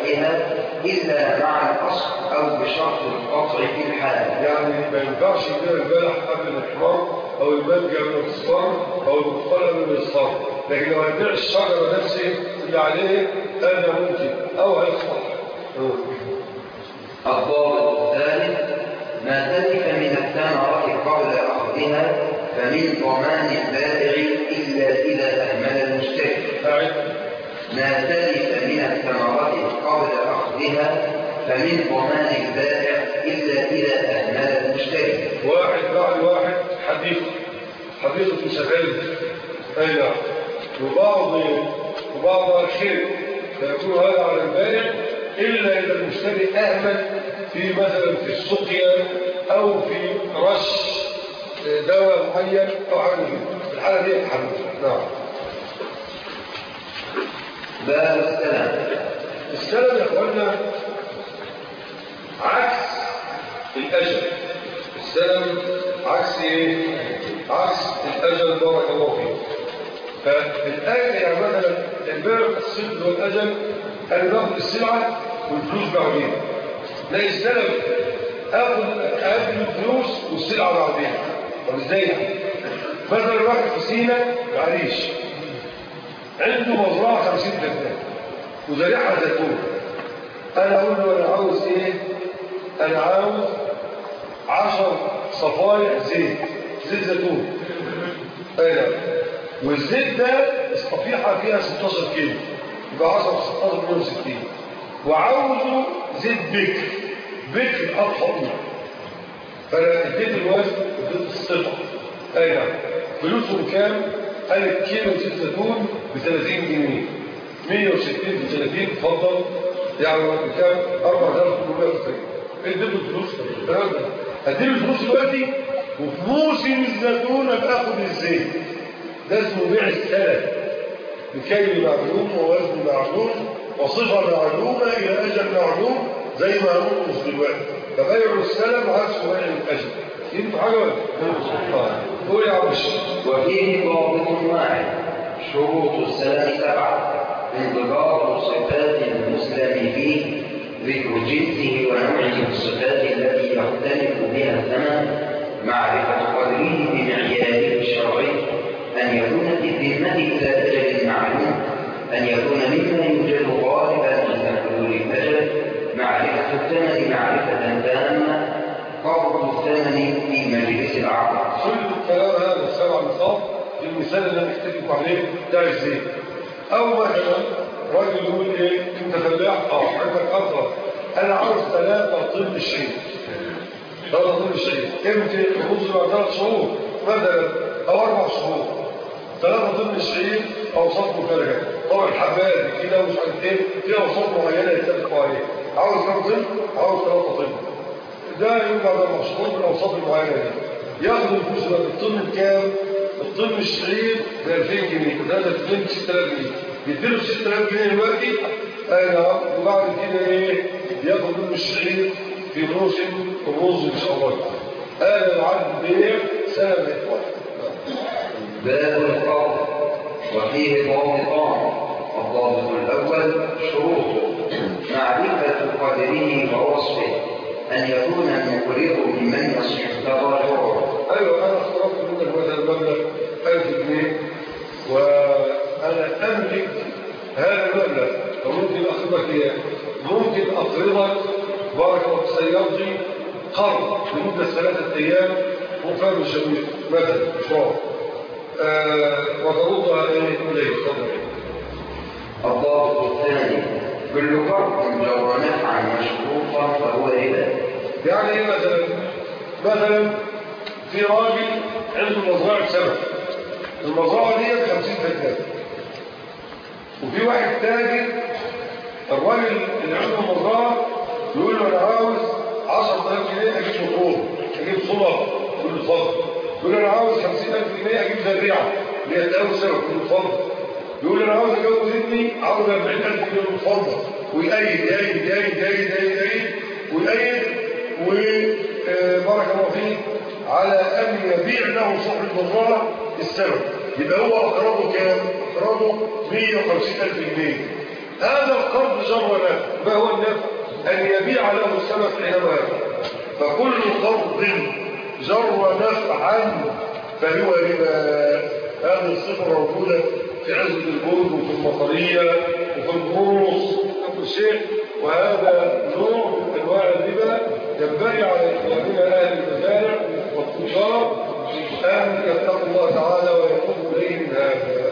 بادائها إلا مع الأصل أو بشرط القطع في الحال يعني ما ينفعش يبيع البلح قبل الإحمار أو المانجا من الإصفار أو البرتقال من الإصفار لكن لو هيبيع الشجرة نفسه اللي عليه هذا ممكن أو هيصلح الضابط الثالث ما تلف من الثمرة قبل أخذها فمن ضمان البائع إلا إذا أهمل المشتري أعد ما تلف من الثمرات قبل أخذها فمن ضمان البائع إلا إذا أهمل المشتري واحد بعد واحد حديث حديثة سفل أي نعم وبعض وبعض خير فيكون هذا على البائع إلا إذا المشتري أهمل في مثلا في السقيا أو في رش دواء معين أو حاجة كده. في الحالة دي يتحمل نعم باب السلام السلام يا اخوانا عكس الاجل السلام عكس ايه عكس الاجل بارك الله فيك فالايه يعني مثلا البيع الصدق والاجل انا باخد السلعه والفلوس بعدين لا السلام اخد اخد الفلوس والسلعه بعدين طب ازاي يعني؟ مثلا واحد في سينا معليش عنده مزرعه 50 فدان وزارعها زيتون انا اقول له انا عاوز ايه انا عاوز 10 صفايح زيت زيت زيتون اي نعم والزيت ده الصفيحه فيها 16 كيلو يبقى 10 16 كيلو 60 وعاوزه زيت بكر بكر اضخم منه فانا اديت الوزن اديت الصفه اي نعم فلوسهم كام؟ قال الكيلو زيت زيتون ب 30 جنيه 160 ب 30 اتفضل يعني كام 4890 اديته الفلوس تمام اديله الفلوس دلوقتي وفي موسم الزيتون ابقى اخد الزيت ده اسمه بيع السلف بكيل معلوم ووزن معلوم وصفه معلومه الى اجل معلوم زي ما هنقص دلوقتي فبيع السلم عكس بيع الاجل ينفع حاجه ولا اه قول يا عم الشيخ وفيه ضابط واحد شروط السلام سبعة انضباط صفات المسلم فيه ذكر جنسه ونوعه الصفات التي يختلف بها الثمن معرفة قدره بمعياره الشرعي أن يكون في الذمة إلى أجل معلوم أن يكون مما يوجد غالبا عند حلول الأجل معرفة الثمن معرفة تامة قبض الثمن في مجلس العقد كل الكلام هذا السبع نقاط في المثال اللي انا احتاجكم عليه بتاع الزيت او مثلا راجل يقول ايه انت فلاح اه عندك افضل انا عاوز ثلاثة طن شعير ثلاثة طن شعير امتى يخرج بعد ثلاث شهور مثلا او اربع شهور ثلاثة طن شعير اوساط مفرجة طبعا الحبات كده ومش عارف ايه فيها اوساط معينة يتفقوا عليها عاوز كام طن؟ عاوز ثلاثة طن ده يبقى ده مشهور بالاوساط المعينة دي ياخد الفلوس ده الطن بكام؟ الطن الشعير ب 2000 جنيه ده ده 6000 جنيه يديله 6000 جنيه دلوقتي انا وبعد كده ايه ياخد منه الشعير في موسم الرز ان شاء الله هذا العقد بيع سنه من باب القبض وفيه ضابطان الضابط الأول شروطه معرفة قدره ووصفه أن يكون المقرض ممن يصح التضرع ايوه انا اخترت منك مثلا مبلغ 1000 جنيه وانا املك هذا المبلغ فممكن اقرضك اياه ممكن اقرضك بارك الله في سيارتي قرض لمده ثلاثه ايام وفاهم الشبيب مثلا مشروع آه وتردها ايه اليه تفضل الضابط الثاني كل قرض جر نفعا مشروطا فهو ربا يعني ايه مثلا مثلا في راجل عنده مزرعه سمك المزرعه دي 50 فدان وفي واحد تاجر الراجل اللي عنده مزرعه يقول له انا عاوز 10000 جنيه اجيب موتور اجيب صلب يقول له اتفضل يقول له انا عاوز 50000 جنيه اجيب زريعه اللي هي تقوي سمك يقول له اتفضل يقول له انا عاوز اجوز ابني عاوز 40000 جنيه يقول له اتفضل ويأيد يأيد يأيد يأيد يأيد يأيد ويأيد وبارك الله فيه على أن يبيع له صاحب المزرعة السمك يبقى هو أقرضه كام؟ أقرضه 150 ألف جنيه هذا القرض جر ونفع ما هو النفع أن يبيع له السمك حينما يبيع فكل قرض جر نفعا فهو ربا هذه الصفة موجودة في عزة البرد وفي المطرية وفي البورص وكل شيء وهذا نوع من أنواع الربا ينبغي على إخواننا أهل المزارع والتجار أن يتقوا الله تعالى ويتوبوا إليه من هذا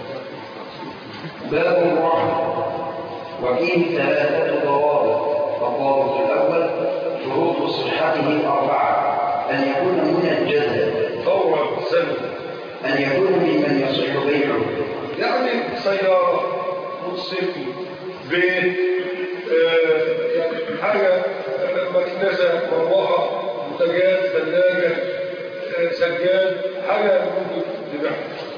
باب الرحم وفيه ثلاثة ضوابط الضابط الأول شروط صحته أربعة أن يكون منجزا فورا سنة أن يكون ممن يصح بيعه يعني سيارة موتوسيكل بيت آه، يعني حاجة آه، مكنسة مروحة منتجات ثلاجة آه، سجاد حاجة ممكن تبيعها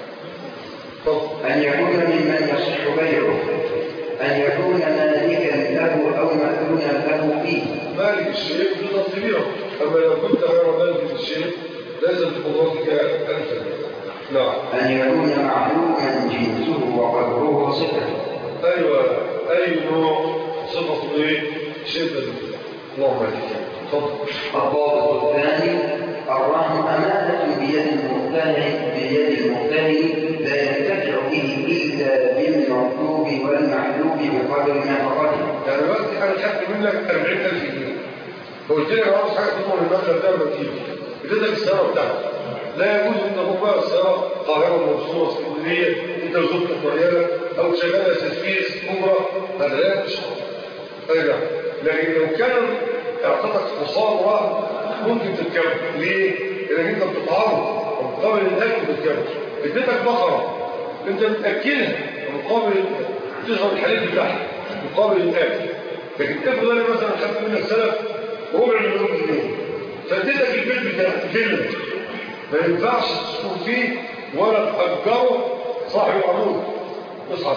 طب أن يكون ممن يصح بيعه أن يكون مالكا له أو مأذونا له فيه مالك الشيء تقدر تبيعه أما لو كنت غير مالك الشيء لازم بقدرتك أنت نعم أن يكون معلوما جنسه وقدره وصفته أيوة أي نوع صفة إيه شدة اللهم عليك تفضل الضابط الثاني الرهن أمانة بيد المرتهن بيد المرتهن لا ينتفع به إلا بالمطلوب والمحلوب بقدر نفقته يعني دلوقتي أنا خدت منك 40000 جنيه فقلت لي أنا عاوز حاجة تضمن المبلغ ده لما تيجي اديتك السيارة بتاعتك لا يجوز أنت تبقى بقى السيارة القاهرة المنصورة اسكندرية أنت وزوجتك مريالة أو شغالة تسفيس كبرى هذا لا يجوز أي نعم لكن لو كان اعطتك حصان رهن ممكن تتكلم ليه؟ لأنك أنت بتتعرض مقابل الأكل بتتكلم اديتك بقرة أنت بتأكلها مقابل تشرب الحليب بتاعها مقابل الأكل لكن افرض انا مثلا خدت منك سلف ربع مليون جنيه فاديتك البيت بتاعك فيلا ما ينفعش تسكن فيه ولا تأجره صاحب العمود اصحى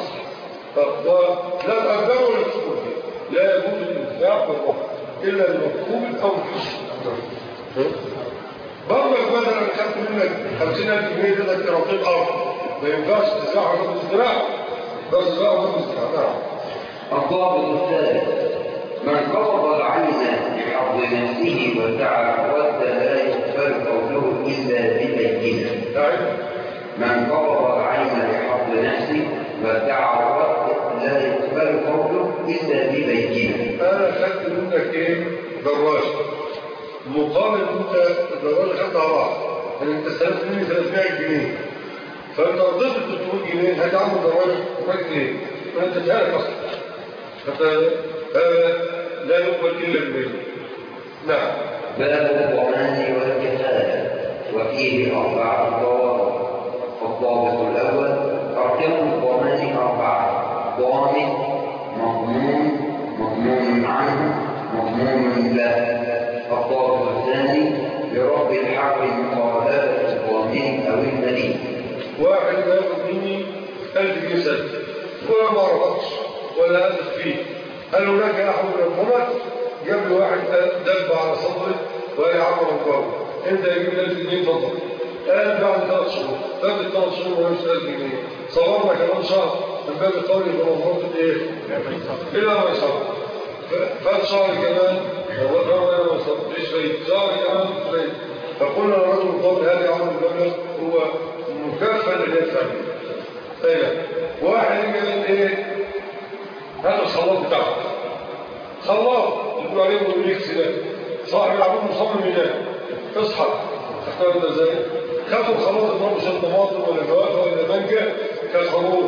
لا تأجره ولا تسكن فيه لا يجوز الانتفاع بالربع إلا لمطلوب أو محسن برضك مثلا خدت منك 50000 جنيه اديتك قراطين أرض ما ينفعش تزرعها ولا تزرعها بس تزرعها ولا تزرعها نعم الضابط الثالث من قبض العين بحظ نفسه وادعى الرد لا يقبل قوله إلا ببينة نعم من قبض العين بحظ نفسه وادعى الرد لا يقبل قوله إلا ببينة انا خدت منك ايه دراجه مقابل انت الدراجه خدتها بعض يعني انت استلفت مني 300 جنيه فانت رضيت ب 300 جنيه هات عم الدراجه وفاكت ايه؟ ما انت تهلك اصلا فانت هذا لا يقبل الا بالبيت نعم باب الضمان والكفالة وفيه أربعة ضوابط الضابط الأول أركان الضمان أربعة ضامن مضمون مضمون عنه مضمون له الضابط الثاني لرب الحق مقابلة الضامن أو المدين واحد ياخد مني 1000 جنيه سد ولا ما رفضش ولا أدخ فيه هل هناك أحد من الحكومات جاب له واحد دب على صدره وقال يا عم رباه انت يجيب لي 1000 جنيه اتفضل قال بعد ثلاث شهور فات الثلاث شهور ولا 1000 جنيه صورنا كمان شهر من باب القول بمنظومه ايه؟ الى ما يصبر فات شهر كمان الرقم انا ما صبرتش فايد شهر كمان فايد فقلنا للرجل القول هذا عمل المبلغ هو مكافأة اللي يدفع ايه واحد يجي ايه هذا الخلاط بتاعه خلاط يقول عليه مدريكس ده صاحب العمود مصمم هناك اصحى تختار انت ازاي خدوا الخلاط الضرب عشان طماطم ولا جوافه ولا مانجا كخروف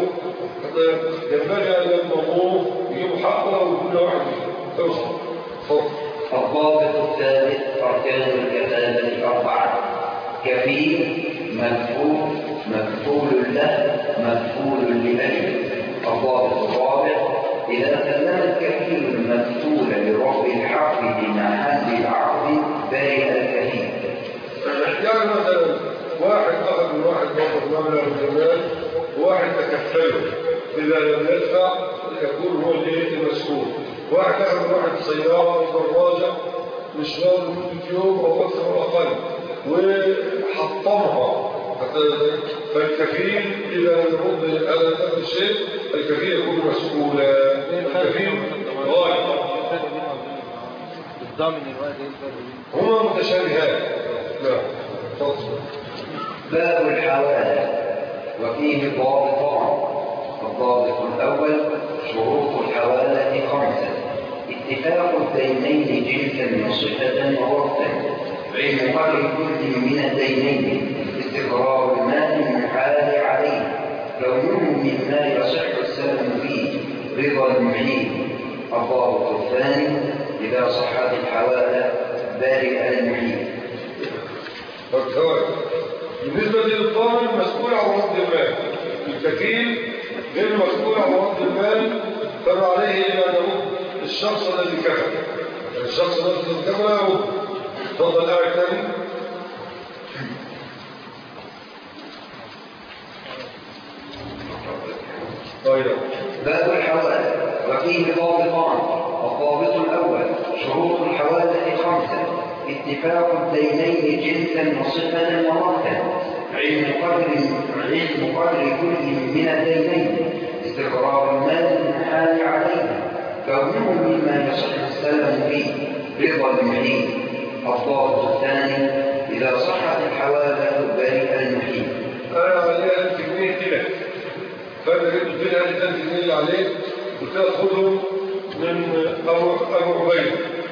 ينبغي ان يضمنوه يجيبوا حقه وكل واحد يوصل اتفضل الضابط الثالث أركان الكفالة أربعة كفيل مدفوع مكفول له مكفول لأجله الضابط الرابع إذا سلم الكفيل المكفول لرب الحق بمحل العقد بين الكفيل يعني مثلا واحد اخذ من واحد موقف مبلغ الجمال وواحد تكفله اذا لم يدفع يكون هو الايه المسؤول واحد اخذ من واحد سياره او دراجه مشوار لمده يوم او اكثر او اقل وحطمها حتى فالكفيل إذا لم يرد هذا هذا الشيء الكفيل يكون مسؤولا الكفيل غاية بالضامن الوقت ايه الفرق بين هما متشابهات نعم تفضل باب الحوالة وفيه ضابطان الضابط الأول شروط الحوالة خمسة اتفاق الدينين جنسا وصفة ووقتا علم قدر كل من الدينين استقرار المال المحال عليه كونه مما يصح السلم فيه رضا المحيي الضابط الثاني إذا صحت الحوالة بارئ المحيي فالكوارث بالنسبة للضامن مسؤول عن رد المال الكفيل غير مسؤول عن رد المال فما عليه إلا أن يرد الشخص الذي كفل يعني الشخص الذي كفل يرد تفضل الآية الثانية طيب باب الحوالة وفيه ضابطان الضابط الأول شروط الحوالة خمسة اتفاق الدينين جنسا وصفة ووقتا علم قدر علم قدر كل من الدينين استقرار المال المحال عليه كونه مما يصح السلم فيه رضا المحيي الضابط الثاني إذا صحت الحوالة برئ المحيي أنا عليها 1000 جنيه كده فأنا جبت فيها ال 1000 جنيه اللي عليك قلت لها خدهم من أبو أبو عبيدة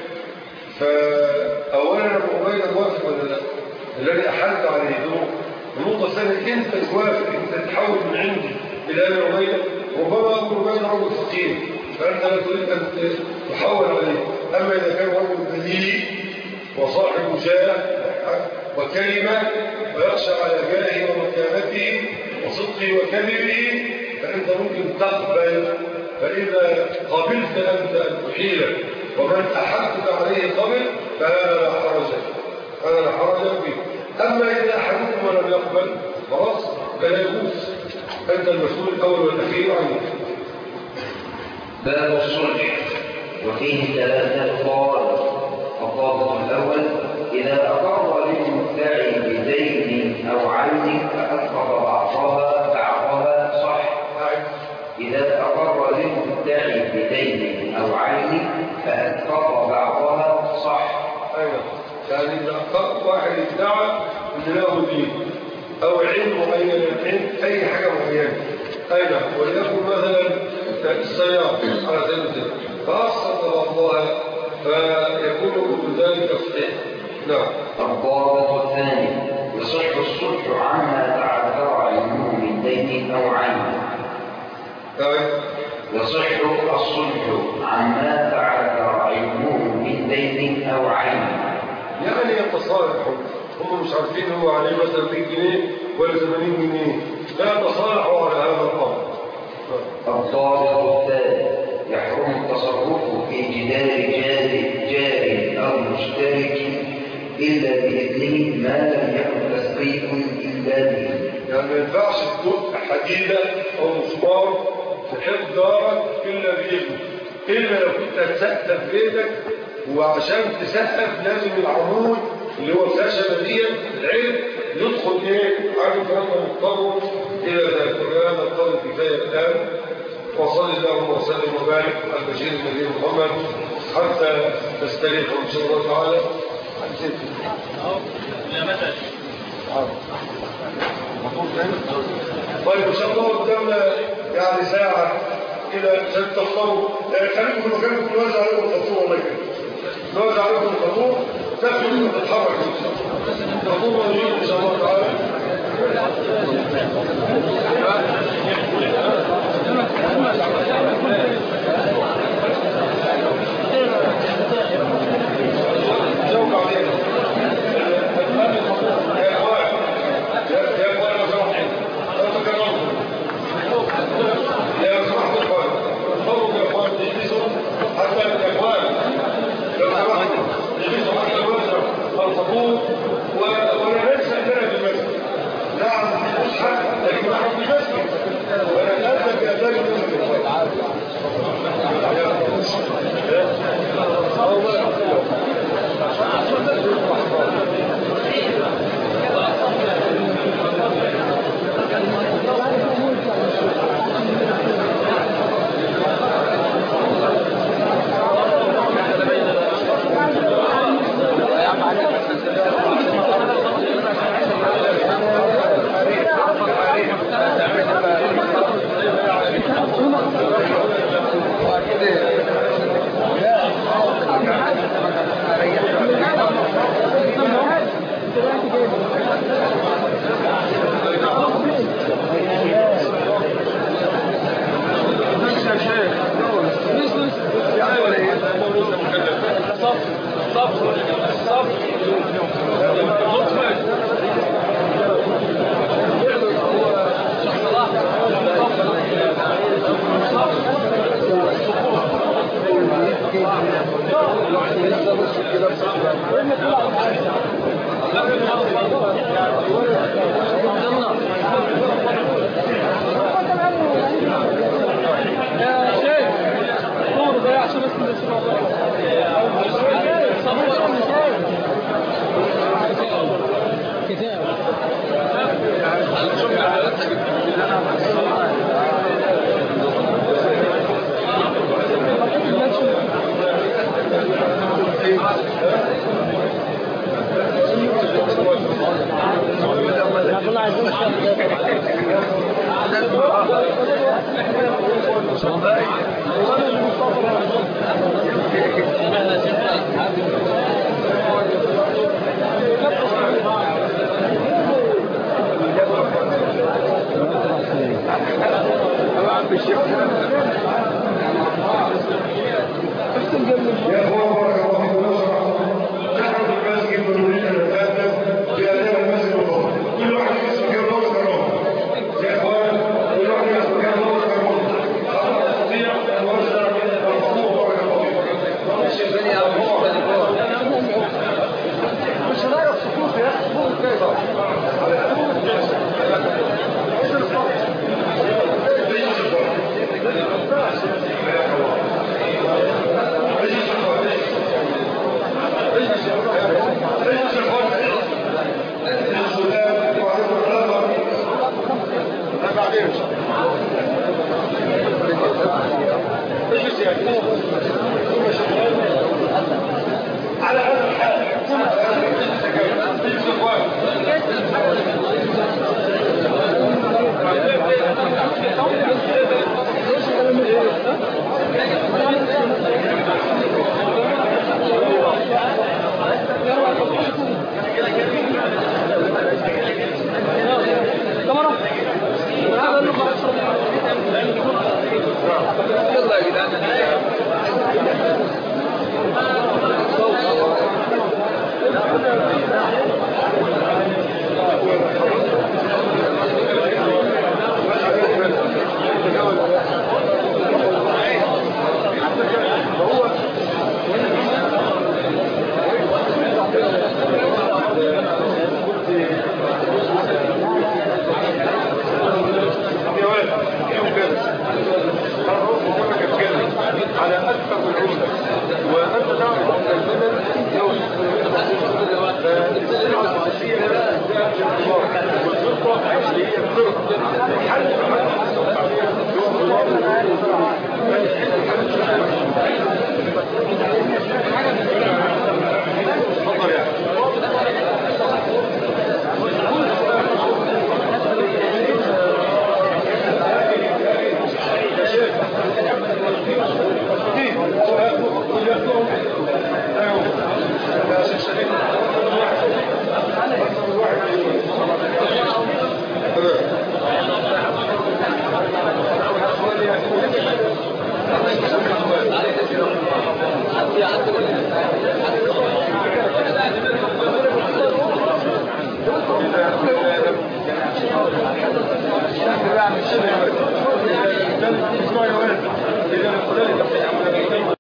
فأولا أبو عبيدة موافق ولا لا؟ الذي أحلت عليه دروب النقطة الثانية أنت توافق أنت تحول من عندي إلى أبي عبيدة ربما أبو عبيدة رجل فقير فأنت لا تريد أن تحول عليه أما إذا كان رجل بليء وصاحب جاه وكلمة ويخشى على جاهه ومكانته وصدقه وكذبه فأنت ممكن تقبل فإذا قبلت أنت أن تحيله ومن أحبت عليه قبل فهذا لا حرج هذا لا حرج فيه أما إذا أحدكم ولم يقبل خلاص فلا يجوز أنت المسؤول الأول والأخير عنه باب الصلح وفيه ثلاثة ضوابط الضابط الأول إذا أقر للمدعي بدين أو عين فأسقط بعضها بعضها صح إذا أقر للمدعي بدين أو عين فأسقط بعضها صح أيوة يعني إذا أخطأ واحد ادعى أن له دين أو علم معين العلم أي حاجة معينة أيضا وليكن مثلا السيارة على سبيل المثال فأسقط بعضها فيكون كل ذلك صحيح نعم الضابط الثاني يصح الصلح عما تعذر علمه من دين أو عين طيب يصح الصلح عما تعذر علمه من دين أو عين يعني يتصالحوا هم مش عارفين هو عليه مثلا 100 جنيه ولا 80 جنيه لا يتصالحوا على هذا الامر الضابط الثالث يحرم التصرف في جدار جار جار أو مشترك إلا بإذنه ما لم يكن تسقيط إلا به يعني ما ينفعش تدق حديدة أو مسمار في حيط دارك إلا بإذنه إلا لو كنت هتسقف بيتك وعشان تسقف لازم العمود اللي هو الخشبة دي العلم يدخل إيه عارف أنت مضطر إلى ذلك وهذا القدر كفاية الآن وصل اللهم وسلم وبارك على البشير النبي محمد حتى نستريح إن شاء الله تعالى طيب ان شاء الله قدامنا يعني ساعة كده عشان تفطروا خليكم في مكانكم نوزع عليكم الفطور والله كده نوزع عليكم الفطور تاخدوا وتتحرك ان شاء الله الفطور موجود ان شاء الله تعالى جاوب علينا يا اخوان يا يا اخوان لو سمحتوا لو تكرمتوا يا سمحتوا يا اخوان انظروا يا اخوان تجلسوا حتى يا اخوان لو سمحتوا اجلسوا حتى نوزع الفطور ولا ننسى اننا في المسجد نعم مش حق لكن نحن في المسجد ولا يا شيخ دور ضيع عشان بس يا اخوان بارك الله فيكم لو سمحتم نحن في المسجد ونريد ان نتادب باداب المسجد والله كل واحد يجلس مكان الله ويكرمه يا اخوان كل واحد يجلس مكان الله ويكرمه خلاص نستطيع ان نوزع الحقوق بارك الله فيكم الشيخ بني ابو مش هنعرف صفوف يا اخي صفوف كيف على هذا الحال يا ولد يوم كذا خلاص بقول لك اتكلم على اكثر العمله وانت تعرف ان الزمن يوم فالسلعه الاساسيه لا تزال في الخضار والخطه اللي هي الفرق حل تفضل يعني إذا